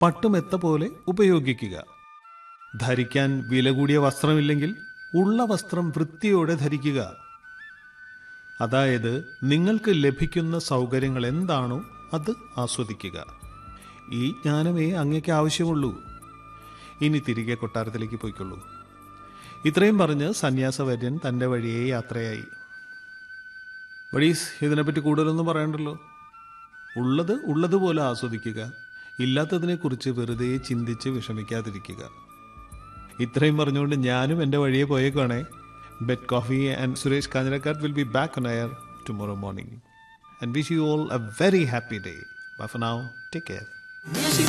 പട്ടുമെത്ത പോലെ ഉപയോഗിക്കുക ധരിക്കാൻ വില കൂടിയ വസ്ത്രമില്ലെങ്കിൽ ഉള്ള വസ്ത്രം വൃത്തിയോടെ ധരിക്കുക അതായത് നിങ്ങൾക്ക് ലഭിക്കുന്ന സൗകര്യങ്ങൾ എന്താണോ അത് ആസ്വദിക്കുക ഈ ജ്ഞാനമേ അങ്ങേക്ക് ആവശ്യമുള്ളൂ ഇനി തിരികെ കൊട്ടാരത്തിലേക്ക് പോയിക്കൊള്ളൂ ഇത്രയും പറഞ്ഞ് സന്യാസവര്യൻ തൻ്റെ വഴിയെ യാത്രയായി വഴീസ് ഇതിനെപ്പറ്റി കൂടുതലൊന്നും പറയണ്ടല്ലോ ഉള്ളത് ഉള്ളതുപോലെ ആസ്വദിക്കുക ഇല്ലാത്തതിനെക്കുറിച്ച് വെറുതെ ചിന്തിച്ച് വിഷമിക്കാതിരിക്കുക ഇത്രയും പറഞ്ഞുകൊണ്ട് ഞാനും എൻ്റെ വഴിയെ പോയേക്കുവാണേ bed coffee and Suresh Kanjirakkad will be back on air tomorrow morning and wish you all a very happy day. Bye for now. Take care. Music